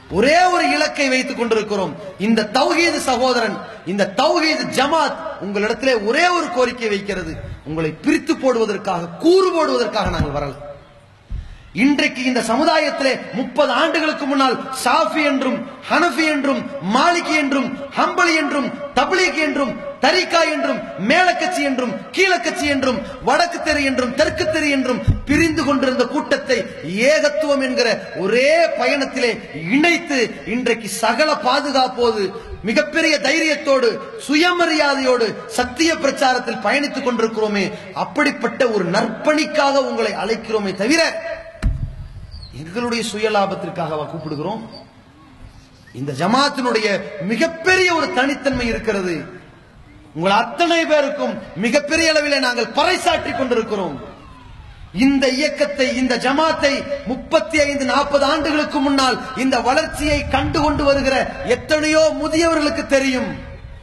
ஒரே ஒரு இலக்கை வைத்துக் கொண்டிருக்கிறோம் இந்த தௌஹீது சகோதரன் இந்த தௌஹீது ஜமாத் உங்களிடத்திலே ஒரே ஒரு கோரிக்கை வைக்கிறது உங்களை பிரித்து போடுவதற்காக கூறு போடுவதற்காக நாங்கள் வரல இன்றைக்கு இந்த சமுதாயத்திலே முப்பது ஆண்டுகளுக்கு முன்னால் ஷாஃபி என்றும் ஹனஃபி என்றும் மாலிகி என்றும் ஹம்பலி என்றும் தப்லீக் என்றும் தரிகா என்றும் மேலக்கட்சி என்றும் கீழக்கட்சி என்றும் வடக்கு தெரு என்றும் தெற்கு தெரு என்றும் பிரிந்து கொண்டிருந்த கூட்டத்தை ஏகத்துவம் என்கிற ஒரே பயணத்திலே இணைத்து இன்றைக்கு சகல பாதுகாப்போடு மிகப்பெரிய தைரியத்தோடு சுயமரியாதையோடு சத்திய பிரச்சாரத்தில் பயணித்துக் கொண்டிருக்கிறோமே அப்படிப்பட்ட ஒரு நற்பணிக்காக உங்களை அழைக்கிறோமே தவிர எங்களுடைய சுயலாபத்திற்காக கூப்பிடுகிறோம் இந்த ஜமாத்தினுடைய மிகப்பெரிய ஒரு தனித்தன்மை இருக்கிறது உங்கள் அத்தனை பேருக்கும் மிகப்பெரிய அளவிலே நாங்கள் பறைசாற்றிக் கொண்டிருக்கிறோம் இந்த இயக்கத்தை இந்த ஜமாத்தை முப்பத்தி ஐந்து நாற்பது ஆண்டுகளுக்கு முன்னால் இந்த வளர்ச்சியை கண்டு கொண்டு வருகிற எத்தனையோ முதியவர்களுக்கு தெரியும்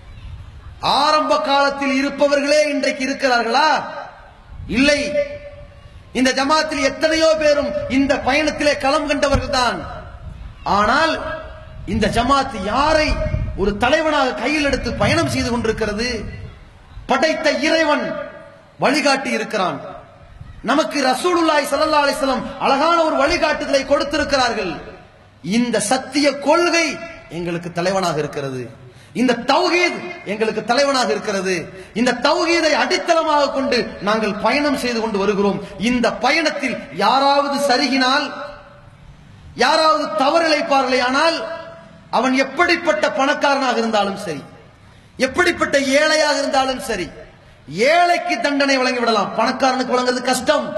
ஆரம்ப காலத்தில் இருப்பவர்களே இன்றைக்கு இருக்கிறார்களா இல்லை இந்த ஜமாத்தில் எத்தனையோ பேரும் இந்த பயணத்திலே களம் கண்டவர்கள் தான் ஆனால் இந்த ஜமாத் யாரை ஒரு தலைவனாக கையில் எடுத்து பயணம் செய்து கொண்டிருக்கிறது படைத்த இறைவன் வழிகாட்டி இருக்கிறான் நமக்கு ரசூலுல்லாய் ஸல்லல்லாஹு அலைஹி வஸல்லம் அழகான ஒரு வழிகாட்டுதலை கொடுத்திருக்கிறார்கள் இந்த சத்திய கொள்கை எங்களுக்கு தலைவனாக இருக்கிறது இந்த தௌஹீத் எங்களுக்கு தலைவனாக இருக்கிறது இந்த தௌஹீதை அடித்தளமாக கொண்டு நாங்கள் பயணம் செய்து கொண்டு வருகிறோம் இந்த பயணத்தில் யாராவது சருகினால் யாராவது தவறிழைப்பார்களே ஆனால் அவன் எப்படிப்பட்ட பணக்காரனாக இருந்தாலும் சரி எப்படிப்பட்ட ஏழையாக இருந்தாலும் சரி ஏழைக்கு தண்டனை வழங்கி விடலாம் பணக்காரனுக்கு வழங்குறது கஷ்டம்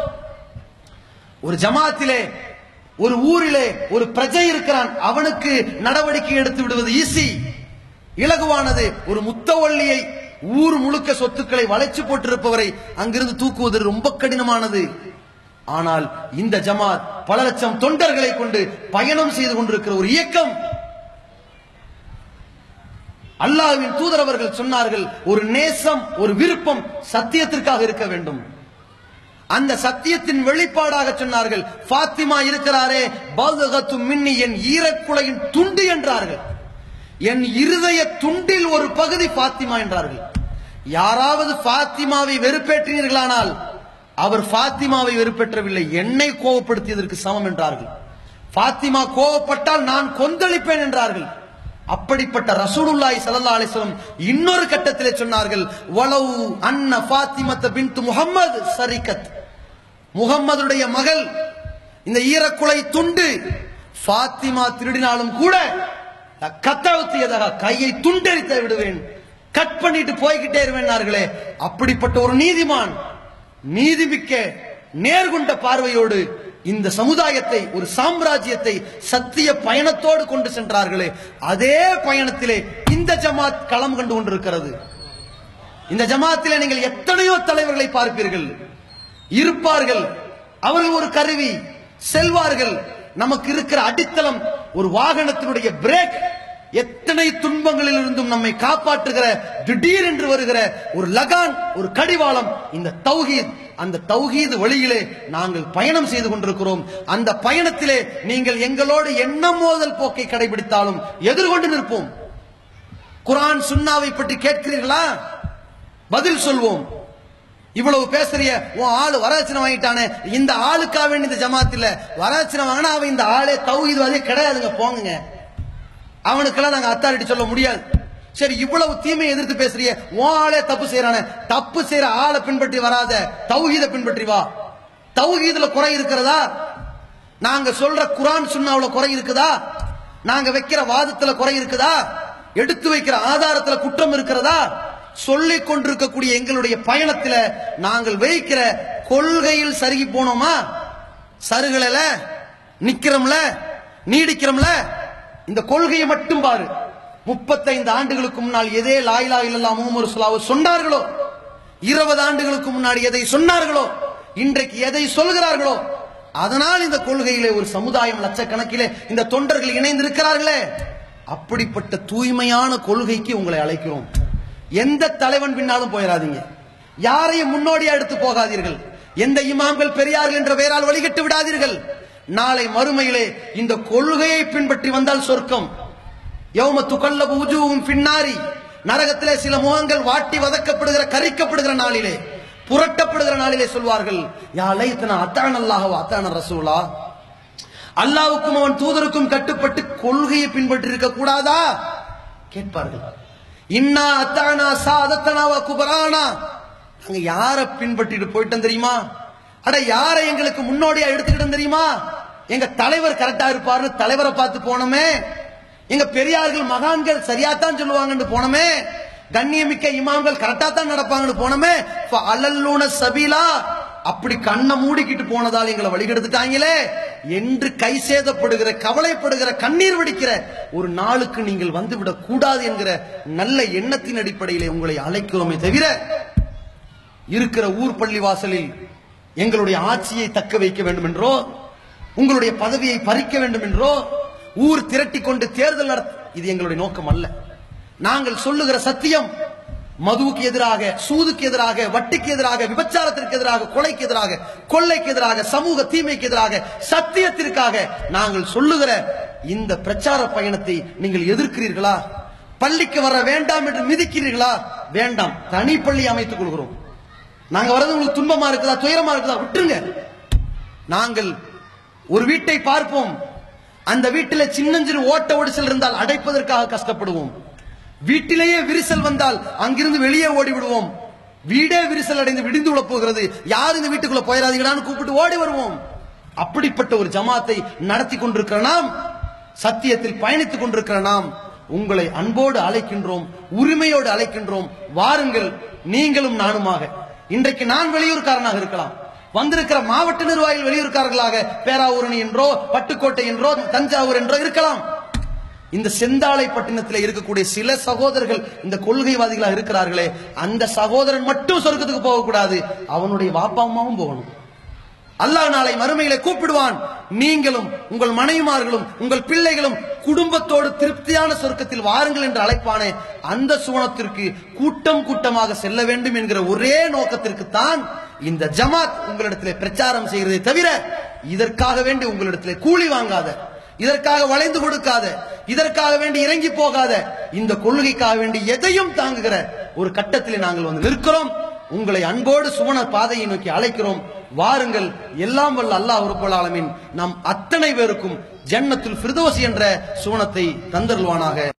ஒரு ஜமாத்திலே ஒரு ஊரிலே ஒரு பிரஜை இருக்கிறான் அவனுக்கு நடவடிக்கை எடுத்து விடுவது ஈஸி இலகுவானது ஒரு முத்தவள்ளியை ஊர் முழுக்க சொத்துக்களை வளைச்சு போட்டிருப்பவரை அங்கிருந்து தூக்குவது ரொம்ப கடினமானது ஆனால் இந்த ஜமாத் பல லட்சம் தொண்டர்களை கொண்டு பயணம் செய்து கொண்டிருக்கிற ஒரு இயக்கம் அல்லாஹ்வின் தூதர் அவர்கள் சொன்னார்கள் ஒரு நேசம் ஒரு விருப்பம் சத்தியத்திற்காக இருக்க வேண்டும் அந்த சத்தியத்தின் வெளிப்பாடாக சொன்னார்கள் ஃபாத்திமா இருக்கிறாரே பாதுகத்து மின்னி என் ஈரக்குலையின் துண்டு என்றார்கள் என் இருதய துண்டில் ஒரு பகுதி ஃபாத்திமா என்றார்கள் யாராவது ஃபாத்திமாவை வெறுப்பேற்றினீர்களானால் அவர் ஃபாத்திமாவை வெறுப்பேற்றவில்லை என்னை கோவப்படுத்தியதற்கு சமம் என்றார்கள் ஃபாத்திமா கோவப்பட்டால் நான் கொந்தளிப்பேன் என்றார்கள் அப்படிப்பட்ட ரசூலுல்லாஹி ஸல்லல்லாஹு அலைஹி வஸல்லம் இன்னொரு கட்டத்திலே சொன்னார்கள் வலவு அன்ன ஃபாத்திமத்த பின்த் முஹம்மது சரிகத் முகம்மதுடைய மகள் இந்த ஈரக்குலை துண்டு ஃபாத்திமா திருடினாலும் கூட கத்தவுத்தியதாக கையை துண்டெரித்து விடுவேன் கட் பண்ணிட்டு போய்கிட்டே இருவேன்னார்களே அப்படிப்பட்ட ஒரு நீதிமான் நீதிமிக்க நேர்கொண்ட பார்வையோடு இந்த சமுதாயத்தை ஒரு சாம்ராஜ்யத்தை சத்திய பயணத்தோடு கொண்டு சென்றார்களே அதே பயணத்திலே இந்த ஜமாத் களம் கண்டு கொண்டிருக்கிறது இந்த ஜமாத்திலே நீங்கள் எத்தனையோ தலைவர்களை பார்ப்பீர்கள் இருப்பார்கள் அவர்கள் ஒரு கருவி செல்வார்கள் நமக்கு இருக்கிற அடித்தளம் ஒரு வாகனத்தினுடைய பிரேக் எத்தனை துன்பங்களில் இருந்தும் நம்மை காப்பாற்றுகிற திடீர் என்று வருகிற ஒரு லகான் ஒரு கடிவாளம் இந்த தௌஹீத் அந்த தௌஹீது வழியிலே நாங்கள் பயணம் செய்து கொண்டிருக்கிறோம் அந்த பயணத்திலே நீங்கள் எங்களோடு எண்ணம் மோதல் போக்கை கடைபிடித்தாலும் எதிர்கொண்டு நிற்போம் குரான் சுன்னாவை பற்றி கேட்கிறீர்களா பதில் சொல்வோம் இவ்வளவு பேசுறிய உன் ஆளு வரதட்சணை வாங்கிட்டானே இந்த ஆளுக்காக வேண்டி இந்த ஜமாத் இல்ல வரதட்சணை வாங்கினா அவன் இந்த ஆளே தௌஹீத்வாதியே கிடையாதுங்க போங்க அவனுக்கெல்லாம் நாங்க அத்தாரிட்டி சொல்ல முடியாது சரி இவ்வளவு தீமையை எதிர்த்து பேசுறிய உன் ஆளே தப்பு செய்யறானே தப்பு செய்யற ஆளை பின்பற்றி வராத தௌஹீத பின்பற்றி வா தௌஹீதுல குறை இருக்கிறதா நாங்க சொல்ற குரான் சுன்னாவுல குறை இருக்குதா நாங்க வைக்கிற வாதத்துல குறை இருக்குதா எடுத்து வைக்கிற ஆதாரத்துல குற்றம் இருக்கிறதா சொல்லிக் கொண்டிருக்கக்கூடிய எங்களுடைய பயணத்துல நாங்கள் வைக்கிற கொள்கையில் சருகி போனோமா சருகல நிக்கிறோம்ல நீடிக்கிறோம்ல இந்த கொள்கையை மட்டும் பாரு முப்பத்தைந்து ஆண்டுகளுக்கு முன்னால் எதே லாயிலா இல்லல்லா முகமது ரசூலுல்லாஹ் சொன்னார்களோ இருபது ஆண்டுகளுக்கு முன்னாடி எதை சொன்னார்களோ இன்றைக்கு எதை சொல்கிறார்களோ அதனால் இந்த கொள்கையிலே ஒரு சமுதாயம் லட்சக்கணக்கிலே இந்த தொண்டர்கள் இணைந்திருக்கிறார்களே அப்படிப்பட்ட தூய்மையான கொள்கைக்கு உங்களை அழைக்கிறோம் எந்த தலைவன் பின்னாலும் போயிடாதீங்க யாரையும் முன்னோடியா எடுத்து போகாதீர்கள் எந்த இமாம்கள் பெரியார்கள் என்ற பெயரால் வழிகட்டு விடாதீர்கள் நாளை மறுமையிலே இந்த கொள்கையை பின்பற்றி வந்தால் சொர்க்கம் யௌம துகல்லபு உஜூஹும் பின்னாரி நரகத்திலே சில முகங்கள் வாட்டி வதக்கப்படுகிற கரிக்கப்படுகிற நாளிலே புரட்டப்படுகிற நாளிலே சொல்வார்கள் யா லைத்தனா அத்தான அல்லாஹ் அத்தான ரசூலா அல்லாவுக்கும் அவன் தூதருக்கும் கட்டுப்பட்டு கொள்கையை பின்பற்றி இருக்க கூடாதா கேட்பார்கள் இன்னா அத்தானா சாதத்தனாவா குபரானா நாங்க யார பின்பற்றிட்டு போயிட்டோம் தெரியுமா அட யாரை எங்களுக்கு முன்னோடியா எடுத்துக்கிட்டோம் தெரியுமா எங்க தலைவர் கரெக்டா இருப்பாருன்னு தலைவரை பார்த்து போனோமே எங்க பெரியார்கள் மகான்கள் சரியாத்தான் சொல்லுவாங்கன்னு போனோமே கண்ணியமிக்க இமாம்கள் கரெக்டா தான் நடப்பாங்கன்னு போனோமே அலல்லூன சபீலா அப்படி கண்ணை மூடிக்கிட்டு போனதால் எங்களை வழிகெடுத்துட்டாங்களே என்று கை சேதப்படுகிற கவலைப்படுகிற கண்ணீர் வடிக்கிற ஒரு நாளுக்கு நீங்கள் வந்துவிடக் கூடாது என்கிற நல்ல எண்ணத்தின் அடிப்படையிலே உங்களை அழைக்கிறோமே தவிர இருக்கிற ஊர் பள்ளி வாசலில் எங்களுடைய ஆட்சியை தக்க வைக்க வேண்டும் என்றோ உங்களுடைய பதவியை பறிக்க வேண்டும் என்றோ ஊர் திரட்டி கொண்டு தேர்தல் நடத்த இது எங்களுடைய நோக்கம் அல்ல நாங்கள் சொல்லுகிற சத்தியம் மதுவுக்கு எதிராக சூதுக்கு எதிராக வட்டிக்கு எதிராக விபச்சாரத்திற்கு எதிராக கொலைக்கு எதிராக கொள்ளைக்கு எதிராக சமூக தீமைக்கு எதிராக சத்தியத்திற்காக நாங்கள் சொல்லுகிற இந்த பிரச்சார பயணத்தை நீங்கள் எதிர்க்கிறீர்களா பள்ளிக்கு வர வேண்டாம் என்று மிதிக்கிறீர்களா வேண்டாம் தனி பள்ளி அமைத்துக் கொள்கிறோம் நாங்க வர்றது உங்களுக்கு துன்பமா இருக்குதா துயரமா இருக்குதா விட்டுருங்க நாங்கள் ஒரு வீட்டை பார்ப்போம் அந்த வீட்டில சின்னஞ்சிறு ஓட்ட ஒடிசல் இருந்தால் அடைப்பதற்காக கஷ்டப்படுவோம் வீட்டிலேயே விரிசல் வந்தால் அங்கிருந்து வெளியே ஓடி விடுவோம் வீடே விரிசல் அடைந்து விடிந்து விட போகிறது யார் இந்த வீட்டுக்குள்ள போயிடாதீங்கடான்னு கூப்பிட்டு ஓடி வருவோம் அப்படிப்பட்ட ஒரு ஜமாத்தை நடத்தி கொண்டிருக்கிற நாம் சத்தியத்தில் பயணித்துக் கொண்டிருக்கிற நாம் உங்களை அன்போடு அழைக்கின்றோம் உரிமையோடு அழைக்கின்றோம் வாருங்கள் நீங்களும் நானுமாக இன்றைக்கு நான் வெளியூர்காரனாக இருக்கலாம் வந்திருக்கிற மாவட்ட நிர்வாகிகள் வெளியூர்காரர்களாக பேராவூரணி என்றோ பட்டுக்கோட்டை என்றோ தஞ்சாவூர் என்றோ இருக்கலாம் இந்த செந்தாளை பட்டினத்தில் இருக்கக்கூடிய சில சகோதரர்கள் இந்த கொள்கைவாதிகளாக இருக்கிறார்களே அந்த சகோதரன் மட்டும் சொர்க்கத்துக்கு போகக்கூடாது அவனுடைய வாப்பா அம்மாவும் போகணும் அல்லாஹ் நாளை மறுமையில கூப்பிடுவான் நீங்களும் உங்கள் மனைவிமார்களும் உங்கள் பிள்ளைகளும் குடும்பத்தோடு திருப்தியான சொர்க்கத்தில் வாருங்கள் என்று அழைப்பானே அந்த சுவனத்திற்கு கூட்டம் கூட்டமாக செல்ல வேண்டும் என்கிற ஒரே நோக்கத்திற்கு தான் இந்த ஜமாத் உங்களிடத்திலே பிரச்சாரம் செய்கிறதை தவிர இதற்காக வேண்டி உங்களிடத்திலே கூலி வாங்காத இதற்காக வளைந்து கொடுக்காத இதற்காக வேண்டி இறங்கி போகாத இந்த கொள்கைக்காக வேண்டி எதையும் தாங்குகிற ஒரு கட்டத்தில் நாங்கள் வந்து நிற்கிறோம் உங்களை அன்போடு சுவன பாதையை நோக்கி அழைக்கிறோம் வாருங்கள் எல்லாம் வல்ல அல்லாஹ் ரப்பல் ஆலமீன் நம் அத்தனை பேருக்கும் ஜன்னத்துல் ஃபிர்தோஸ் என்ற சுவனத்தை தந்தருள்வானாக